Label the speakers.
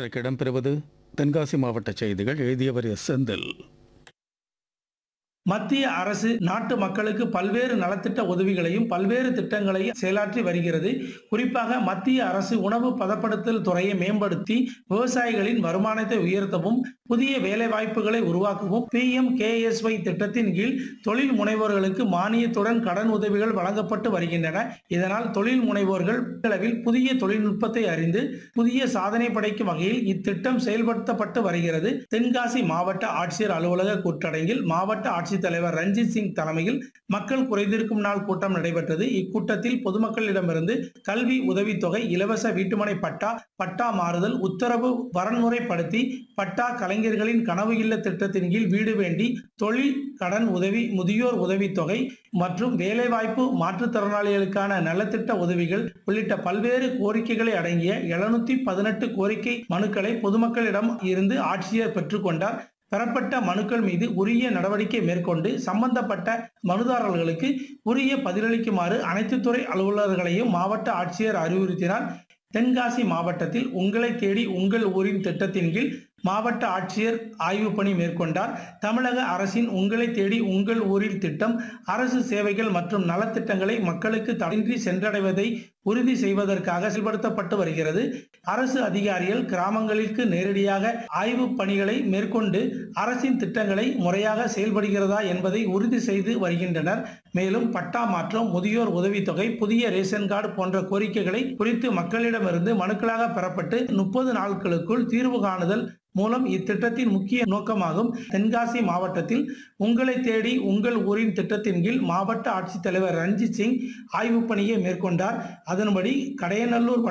Speaker 1: இன்றைக்கு இடம்பெறுவது தென்காசி மாவட்ட செய்திகள் எழுதியவர் எஸ் செந்தில்
Speaker 2: மத்திய அரசு நாட்டு மக்களுக்கு பல்வேறு நலத்திட்ட உதவிகளையும் பல்வேறு திட்டங்களையும் செயலாற்றி வருகிறது குறிப்பாக மத்திய அரசு உணவு பதப்படுத்தல் துறையை மேம்படுத்தி விவசாயிகளின் வருமானத்தை உயர்த்தவும் புதிய வேலை வாய்ப்புகளை உருவாக்கவும் பி எம் கேஎஸ்ஒய் திட்டத்தின் கீழ் தொழில் முனைவோர்களுக்கு மானியத்துடன் கடன் உதவிகள் வழங்கப்பட்டு வருகின்றன இதனால் தொழில் முனைவோர்கள் அளவில் புதிய தொழில்நுட்பத்தை அறிந்து புதிய சாதனை படைக்கும் வகையில் இத்திட்டம் செயல்படுத்தப்பட்டு வருகிறது தென்காசி மாவட்ட ஆட்சியர் அலுவலக கூட்டரங்கில் மாவட்ட ஆட்சித்தலைவர் ரஞ்சித் சிங் தலைமையில் மக்கள் குறைதீர்க்கும் நாள் கூட்டம் நடைபெற்றது இக்கூட்டத்தில் பொதுமக்களிடமிருந்து கல்வி உதவித்தொகை இலவச வீட்டுமனை பட்டா பட்டா மாறுதல் உத்தரவு வரன்முறைப்படுத்தி பட்டா கலைஞர்களின் கனவு இல்ல திட்டத்தின் கீழ் வீடு வேண்டி தொழில் கடன் உதவி முதியோர் உதவித்தொகை மற்றும் வேலைவாய்ப்பு மாற்றுத்திறனாளிகளுக்கான நலத்திட்ட உதவிகள் உள்ளிட்ட பல்வேறு கோரிக்கைகளை அடங்கிய எழுநூத்தி பதினெட்டு கோரிக்கை மனுக்களை பொதுமக்களிடம் இருந்து ஆட்சியர் பெற்றுக்கொண்டார் பெறப்பட்ட மனுக்கள் மீது உரிய நடவடிக்கை மேற்கொண்டு சம்பந்தப்பட்ட மனுதாரர்களுக்கு உரிய பதிலளிக்குமாறு அனைத்து துறை அலுவலர்களையும் மாவட்ட ஆட்சியர் அறிவுறுத்தினார் தென்காசி மாவட்டத்தில் உங்களை தேடி உங்கள் ஊரின் திட்டத்தின் கீழ் மாவட்ட ஆட்சியர் ஆய்வு பணி மேற்கொண்டார் தமிழக அரசின் உங்களை தேடி உங்கள் ஊரில் திட்டம் அரசு சேவைகள் மற்றும் நலத்திட்டங்களை மக்களுக்கு தடையின்றி சென்றடைவதை உறுதி செய்வதற்காக செயல்படுத்தப்பட்டு வருகிறது அரசு அதிகாரிகள் கிராமங்களுக்கு நேரடியாக ஆய்வு பணிகளை மேற்கொண்டு அரசின் திட்டங்களை முறையாக செயல்படுகிறதா என்பதை உறுதி செய்து வருகின்றனர் மேலும் பட்டா மாற்றம் முதியோர் உதவித்தொகை புதிய ரேஷன் கார்டு போன்ற கோரிக்கைகளை குறித்து மக்களிடமிருந்து மனுக்களாக பெறப்பட்டு முப்பது நாட்களுக்குள் தீர்வு காணுதல் மூலம் இத்திட்டத்தின் முக்கிய நோக்கமாகும் தென்காசி மாவட்டத்தில் உங்களை தேடி உங்கள் ஊரின் திட்டத்தின் கீழ் மாவட்ட ஆட்சித்தலைவர் ரஞ்சித் சிங் ஆய்வுப் பணியை மேற்கொண்டார் அதன்படி கடையநல்லூர்